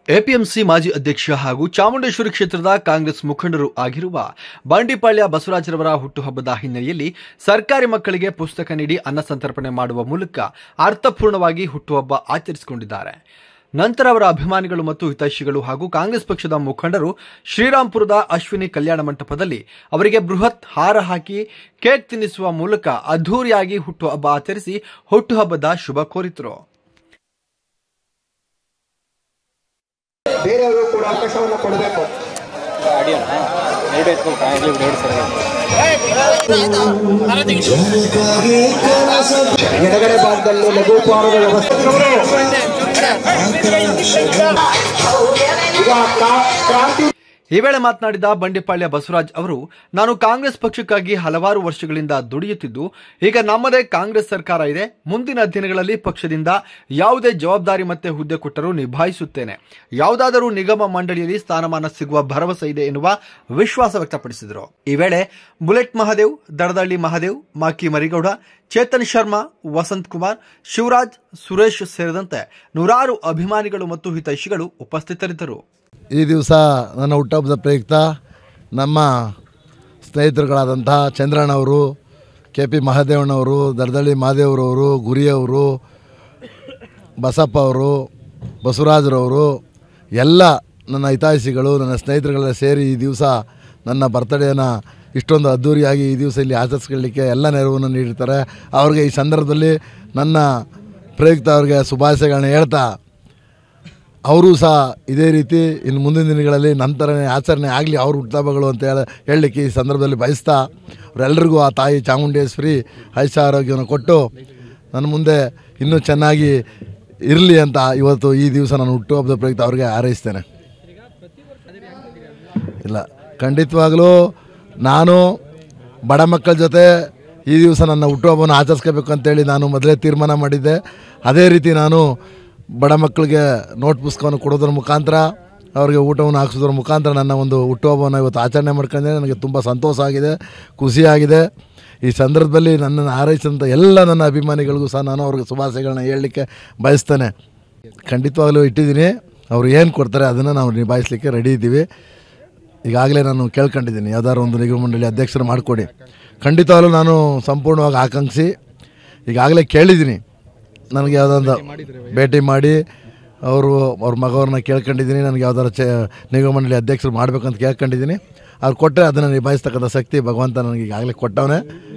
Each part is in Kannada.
ಎಪಿಎಂಸಿ ಮಾಜಿ ಅಧ್ಯಕ್ಷ ಹಾಗೂ ಚಾಮುಂಡೇಶ್ವರಿ ಕ್ಷೇತ್ರದ ಕಾಂಗ್ರೆಸ್ ಮುಖಂಡರು ಆಗಿರುವ ಬಂಡಿಪಾಳ್ಯ ಬಸವರಾಜರವರ ಹುಟ್ಟುಹಬ್ಬದ ಹಿನ್ನೆಲೆಯಲ್ಲಿ ಸರ್ಕಾರಿ ಮಕ್ಕಳಿಗೆ ಪುಸ್ತಕ ನೀಡಿ ಅನ್ನ ಸಂತರ್ಪಣೆ ಮಾಡುವ ಮೂಲಕ ಅರ್ಥಪೂರ್ಣವಾಗಿ ಹುಟ್ಟುಹಬ್ಬ ಆಚರಿಸಿಕೊಂಡಿದ್ದಾರೆ ನಂತರ ಅವರ ಅಭಿಮಾನಿಗಳು ಮತ್ತು ಹಿತೈಷಿಗಳು ಹಾಗೂ ಕಾಂಗ್ರೆಸ್ ಪಕ್ಷದ ಮುಖಂಡರು ಶ್ರೀರಾಂಪುರದ ಅಶ್ವಿನಿ ಕಲ್ಯಾಣ ಮಂಟಪದಲ್ಲಿ ಅವರಿಗೆ ಬೃಹತ್ ಹಾರ ಹಾಕಿ ಕೇಕ್ ತಿನ್ನಿಸುವ ಮೂಲಕ ಅದ್ಧೂರಿಯಾಗಿ ಹುಟ್ಟುಹಬ್ಬ ಆಚರಿಸಿ ಹುಟ್ಟುಹಬ್ಬದ ಶುಭ ಕೋರಿದರು ಬೇರೆಯವರು ಕೂಡ ಅವಕಾಶವನ್ನು ಕೊಡಬೇಕು ಅಡಿಯೋಣ ಎರಡು ಎತ್ಕೊಂಡು ಆಗಲಿ ಎರಡು ಸರಿ ಎಡಗಡೆ ಭಾಗದಲ್ಲಿ ಲಘು ಉಪಹಾರದ ವ್ಯವಸ್ಥೆ ಈಗ ಕ್ರಾ- ಕ್ರಾಂತಿ ಈ ವೇಳೆ ಮಾತನಾಡಿದ ಬಂಡಿಪಾಳ್ಯ ಬಸವರಾಜ್ ಅವರು ನಾನು ಕಾಂಗ್ರೆಸ್ ಪಕ್ಷಕ್ಕಾಗಿ ಹಲವಾರು ವರ್ಷಗಳಿಂದ ದುಡಿಯುತ್ತಿದ್ದು ಈಗ ನಮ್ಮದೇ ಕಾಂಗ್ರೆಸ್ ಸರ್ಕಾರ ಇದೆ ಮುಂದಿನ ದಿನಗಳಲ್ಲಿ ಪಕ್ಷದಿಂದ ಯಾವುದೇ ಜವಾಬ್ದಾರಿ ಮತ್ತೆ ಹುದ್ದೆ ಕೊಟ್ಟರೂ ನಿಭಾಯಿಸುತ್ತೇನೆ ಯಾವುದಾದರೂ ನಿಗಮ ಮಂಡಳಿಯಲ್ಲಿ ಸ್ಥಾನಮಾನ ಸಿಗುವ ಭರವಸೆ ಇದೆ ಎನ್ನುವ ವಿಶ್ವಾಸ ವ್ಯಕ್ತಪಡಿಸಿದರು ಈ ವೇಳೆ ಬುಲೆಟ್ ಮಹಾದೇವ್ ದಡದಳ್ಳಿ ಮಹಾದೇವ್ ಮಾಕಿ ಮರಿಗೌಡ ಚೇತನ್ ಶರ್ಮಾ ವಸಂತ್ ಕುಮಾರ್ ಶಿವರಾಜ್ ಸುರೇಶ್ ಸೇರಿದಂತೆ ನೂರಾರು ಅಭಿಮಾನಿಗಳು ಮತ್ತು ಹಿತೈಷಿಗಳು ಉಪಸ್ಥಿತರಿದ್ದರು ಈ ದಿವಸ ನನ್ನ ಹುಟ್ಟಹಬ್ಬದ ಪ್ರಯುಕ್ತ ನಮ್ಮ ಸ್ನೇಹಿತರುಗಳಾದಂಥ ಚಂದ್ರಣ್ಣವರು ಕೆ ಪಿ ಮಹಾದೇವಣ್ಣವರು ದರ್ದಳ್ಳಿ ಮಹಾದೇವ್ರವರು ಗುರಿಯವರು ಬಸಪ್ಪ ಅವರು ಬಸವರಾಜರವರು ಎಲ್ಲ ನನ್ನ ಹಿತಾಯಿಸಿಗಳು ನನ್ನ ಸ್ನೇಹಿತರುಗಳೆಲ್ಲ ಸೇರಿ ಈ ದಿವಸ ನನ್ನ ಬರ್ತಡೇನ ಇಷ್ಟೊಂದು ಅದ್ಧೂರಿಯಾಗಿ ಈ ದಿವಸ ಇಲ್ಲಿ ಆಚರಿಸ್ಕೊಳ್ಳಿಕ್ಕೆ ಎಲ್ಲ ನೆರವನ್ನು ನೀಡಿರ್ತಾರೆ ಅವ್ರಿಗೆ ಈ ಸಂದರ್ಭದಲ್ಲಿ ನನ್ನ ಪ್ರಯುಕ್ತ ಅವ್ರಿಗೆ ಶುಭಾಶಯಗಳನ್ನ ಹೇಳ್ತಾ ಅವರು ಸಹ ಇದೇ ರೀತಿ ಇನ್ನು ಮುಂದಿನ ದಿನಗಳಲ್ಲಿ ನಂತರನೇ ಆಚರಣೆ ಆಗಲಿ ಅವ್ರ ಹುಟ್ಟುಹಬ್ಬಗಳು ಅಂತ ಹೇಳ ಹೇಳಲಿಕ್ಕೆ ಈ ಸಂದರ್ಭದಲ್ಲಿ ಬಯಸ್ತಾ ಅವರೆಲ್ಲರಿಗೂ ಆ ತಾಯಿ ಚಾಮುಂಡೇಶ್ವರಿ ಆಯುಷ್ಯ ಆರೋಗ್ಯವನ್ನು ಕೊಟ್ಟು ನನ್ನ ಮುಂದೆ ಇನ್ನೂ ಚೆನ್ನಾಗಿ ಇರಲಿ ಅಂತ ಇವತ್ತು ಈ ದಿವಸ ನಾನು ಹುಟ್ಟುಹಬ್ಬದ ಪ್ರಯುಕ್ತ ಅವ್ರಿಗೆ ಹಾರೈಸ್ತೇನೆ ಇಲ್ಲ ಖಂಡಿತವಾಗಲೂ ನಾನು ಬಡ ಮಕ್ಕಳ ಜೊತೆ ಈ ದಿವಸ ನನ್ನ ಹುಟ್ಟುಹಬ್ಬವನ್ನು ಆಚರಿಸ್ಕೋಬೇಕು ಅಂತೇಳಿ ನಾನು ಮೊದಲೇ ತೀರ್ಮಾನ ಮಾಡಿದ್ದೆ ಅದೇ ರೀತಿ ನಾನು ಬಡ ಮಕ್ಕಳಿಗೆ ನೋಟ್ ಪುಸ್ತಕವನ್ನು ಕೊಡೋದ್ರ ಮುಖಾಂತರ ಅವರಿಗೆ ಊಟವನ್ನು ಹಾಕಿಸೋದ್ರ ಮುಖಾಂತರ ನನ್ನ ಒಂದು ಹುಟ್ಟುಹಬ್ಬವನ್ನು ಇವತ್ತು ಆಚರಣೆ ಮಾಡ್ಕೊಂಡೆ ನನಗೆ ತುಂಬ ಸಂತೋಷ ಆಗಿದೆ ಖುಷಿಯಾಗಿದೆ ಈ ಸಂದರ್ಭದಲ್ಲಿ ನನ್ನನ್ನು ಹಾರೈಸಿದಂಥ ಎಲ್ಲ ನನ್ನ ಅಭಿಮಾನಿಗಳಿಗೂ ಸಹ ನಾನು ಅವ್ರಿಗೆ ಶುಭಾಶಯಗಳನ್ನ ಹೇಳಲಿಕ್ಕೆ ಬಯಸ್ತೇನೆ ಖಂಡಿತವಾಗಲೂ ಇಟ್ಟಿದ್ದೀನಿ ಅವ್ರು ಏನು ಕೊಡ್ತಾರೆ ಅದನ್ನು ನಾವು ನಿಭಾಯಿಸಲಿಕ್ಕೆ ರೆಡಿ ಇದ್ದೀವಿ ಈಗಾಗಲೇ ನಾನು ಕೇಳ್ಕೊಂಡಿದ್ದೀನಿ ಯಾವ್ದಾದ್ರು ಒಂದು ನಿಗಮ ಮಂಡಳಿ ಅಧ್ಯಕ್ಷರು ಮಾಡಿಕೊಡಿ ಖಂಡಿತವಾಗಲೂ ನಾನು ಸಂಪೂರ್ಣವಾಗಿ ಆಕಾಂಕ್ಷಿ ಈಗಾಗಲೇ ಕೇಳಿದ್ದೀನಿ ನನಗೆ ಯಾವುದೊಂದು ಭೇಟಿ ಮಾಡಿ ಅವರು ಅವ್ರ ಮಗವ್ರನ್ನ ಕೇಳ್ಕೊಂಡಿದ್ದೀನಿ ನನಗೆ ಯಾವ್ದಾರು ಚೆ ನಿಗಮ ಮಂಡಳಿ ಅಧ್ಯಕ್ಷರು ಮಾಡಬೇಕಂತ ಕೇಳ್ಕೊಂಡಿದ್ದೀನಿ ಅವ್ರು ಕೊಟ್ಟರೆ ಅದನ್ನು ನಿಭಾಯಿಸ್ತಕ್ಕಂಥ ಶಕ್ತಿ ಭಗವಂತ ನನಗೆ ಈಗಾಗಲೇ ಕೊಟ್ಟವನೇ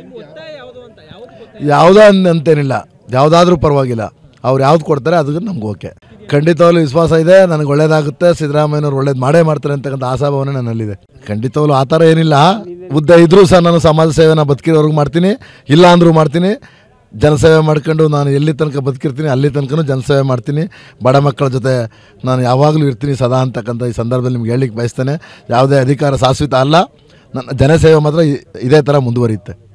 ಯಾವುದೋ ಅಂದ್- ಅಂತೇನಿಲ್ಲ ಯಾವುದಾದ್ರೂ ಪರವಾಗಿಲ್ಲ ಅವ್ರು ಯಾವ್ದು ಕೊಡ್ತಾರೆ ಅದಕ್ಕೆ ನಮ್ಗೆ ಓಕೆ ಖಂಡಿತವಾಗ್ಲೂ ವಿಶ್ವಾಸ ಇದೆ ನನಗೆ ಒಳ್ಳೇದಾಗುತ್ತೆ ಸಿದ್ದರಾಮಯ್ಯನವ್ರು ಒಳ್ಳೇದು ಮಾಡೇ ಮಾಡ್ತಾರೆ ಅಂತಕ್ಕಂಥ ಆಶಾಭಾವನೆ ನನ್ನಲ್ಲಿದೆ ಖಂಡಿತವಾಗ್ಲೂ ಆ ಥರ ಏನಿಲ್ಲ ಉದ್ದ ಇದ್ರೂ ಸಹ ನಾನು ಸಮಾಜ ಸೇವೆನ ಬದುಕಿರೋರ್ಗೆ ಮಾಡ್ತೀನಿ ಇಲ್ಲ ಅಂದರೂ ಮಾಡ್ತೀನಿ ಜನಸೇವೆ ಮಾಡ್ಕೊಂಡು ನಾನು ಎಲ್ಲಿ ತನಕ ಬದುಕಿರ್ತೀನಿ ಅಲ್ಲಿ ತನಕ ಜನಸೇವೆ ಮಾಡ್ತೀನಿ ಬಡ ಮಕ್ಕಳ ಜೊತೆ ನಾನು ಯಾವಾಗಲೂ ಇರ್ತೀನಿ ಸದಾ ಅಂತಕ್ಕಂಥ ಈ ಸಂದರ್ಭದಲ್ಲಿ ನಿಮ್ಗೆ ಹೇಳಲಿಕ್ಕೆ ಬಯಸ್ತೇನೆ ಯಾವುದೇ ಅಧಿಕಾರ ಶಾಶ್ವತ ಅಲ್ಲ ನನ್ನ ಜನಸೇವೆ ಮಾತ್ರ ಇ- ಇದೇ ಥರ ಮುಂದುವರಿಯುತ್ತೆ